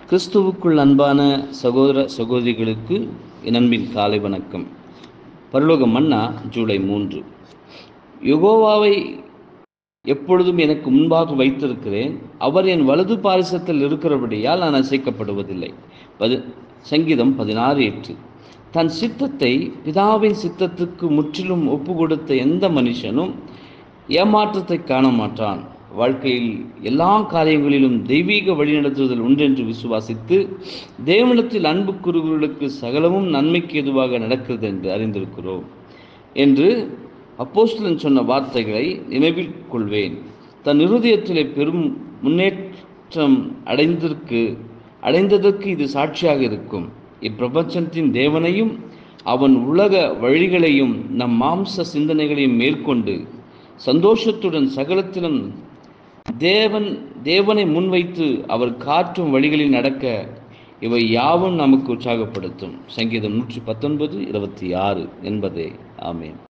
கிறிஸ்துவுக்குள் அன்பான சகோதர சகோதரிகளுக்கு என் அன்பின் காலை வணக்கம் பரலோக மன்னா ஜூலை மூன்று யுகோவாவை எப்பொழுதும் எனக்கு முன்பாக வைத்திருக்கிறேன் அவர் என் வலது பாரிசத்தில் இருக்கிறபடியால் நான் அசைக்கப்படுவதில்லை பது சங்கீதம் பதினாறு எட்டு தன் சித்தத்தை பிதாவின் சித்தத்துக்கு முற்றிலும் ஒப்பு கொடுத்த எந்த மனுஷனும் ஏமாற்றத்தை காண மாட்டான் வாழ்க்கையில் எல்லா காரியங்களிலும் தெய்வீக வழிநடத்துதல் உண்டென்று விசுவாசித்து தேவனத்தில் அன்பு குருவர்களுக்கு சகலமும் நன்மைக்கு எதுவாக நடக்கிறது என்று அறிந்திருக்கிறோம் என்று அப்போஸ்தலன் சொன்ன வார்த்தைகளை நினைவில் கொள்வேன் தன் இருதயத்திலே பெரும் முன்னேற்றம் அடைந்திருக்கு அடைந்ததற்கு இது சாட்சியாக இருக்கும் இப்பிரபஞ்சத்தின் தேவனையும் அவன் உலக வழிகளையும் நம் மாம்ச சிந்தனைகளையும் மேற்கொண்டு சந்தோஷத்துடன் சகலத்திலும் தேவன் தேவனை முன்வைத்து அவர் காற்றும் வழிகளில் நடக்க இவை யாவும் நமக்கு உற்சாகப்படுத்தும் சங்கீதம் நூற்றி பத்தொன்பது இருபத்தி ஆறு என்பதே ஆமேன்